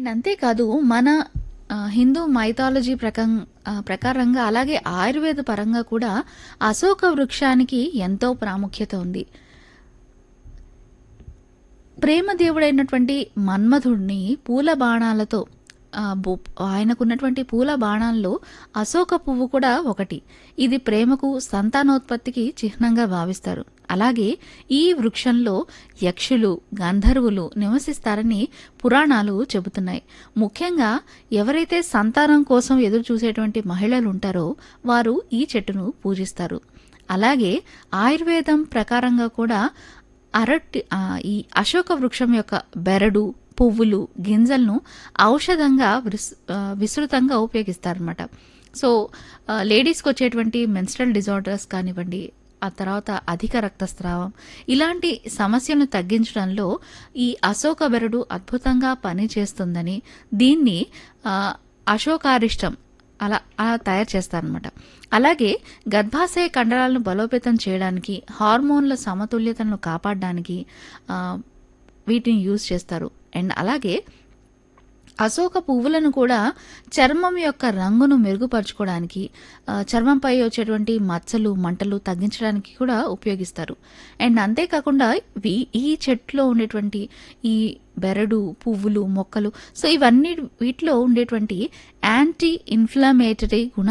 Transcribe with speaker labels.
Speaker 1: and అంతేకాదు మన ఆ, హిందూ మైథాలజీ ప్రకం ఆ, ప్రకారంగా అలాగే ఆయుర్వేద పరంగా కూడా అశోక వృక్షానికి ఎంతో ప్రాముఖ్యత ఉంది ప్రేమ దేవుడైనటువంటి మన్మధుడిని పూల బాణాలతో ఆ, బు- ఆయనకున్నటువంటి పూల బాణాల్లో అశోక పువ్వు కూడా ఒకటి ఇది ప్రేమకు సంతానోత్పత్తికి చిహ్నంగా భావిస్తారు అలాగే ఈ వృక్షంలో యక్షులు గంధర్వులు నివసిస్తారని పురాణాలు చెబుతున్నాయి ముఖ్యంగా ఎవరైతే సంతానం కోసం ఎదురు చూసేటువంటి మహిళలు ఉంటారో వారు ఈ చెట్టును పూజిస్తారు అలాగే ఆయుర్వేదం ప్రకారంగా కూడా అరటి ఆ, ఈ అశోక వృక్షం యొక్క బెరడు పువ్వులు గింజలను ఔషధంగా విస్ ఆ, విస్తృతంగా ఉపయోగిస్తారన్నమాట సో ఆ, లేడీస్కి వచ్చేటువంటి మెన్స్ట్రల్ డిజార్డర్స్ కానివ్వండి ఆ తర్వాత అధిక రక్తస్రావం ఇలాంటి సమస్యలను తగ్గించడంలో ఈ అశోక బెరడు అద్భుతంగా పనిచేస్తుందని దీన్ని ఆ, అశోకారిష్టం అలా అలా తయారు చేస్తారనమాట అలాగే గర్భాశయ కండరాలను బలోపేతం చేయడానికి హార్మోన్ల సమతుల్యతను కాపాడడానికి ఆ, వీటిని యూజ్ చేస్తారు అండ్ అలాగే అశోక పువ్వులను కూడా చర్మం యొక్క రంగును మెరుగుపరచుకోవడానికి ఆ, చర్మంపై వచ్చేటువంటి మచ్చలు మంటలు తగ్గించడానికి కూడా ఉపయోగిస్తారు అండ్ అంతేకాకుండా వీ- ఈ చెట్లో ఉండేటువంటి ఈ బెరడు పువ్వులు మొక్కలు సో ఇవన్నీ వీటిలో ఉండేటువంటి యాంటీ ఇన్ఫ్లమేటరీ గుణ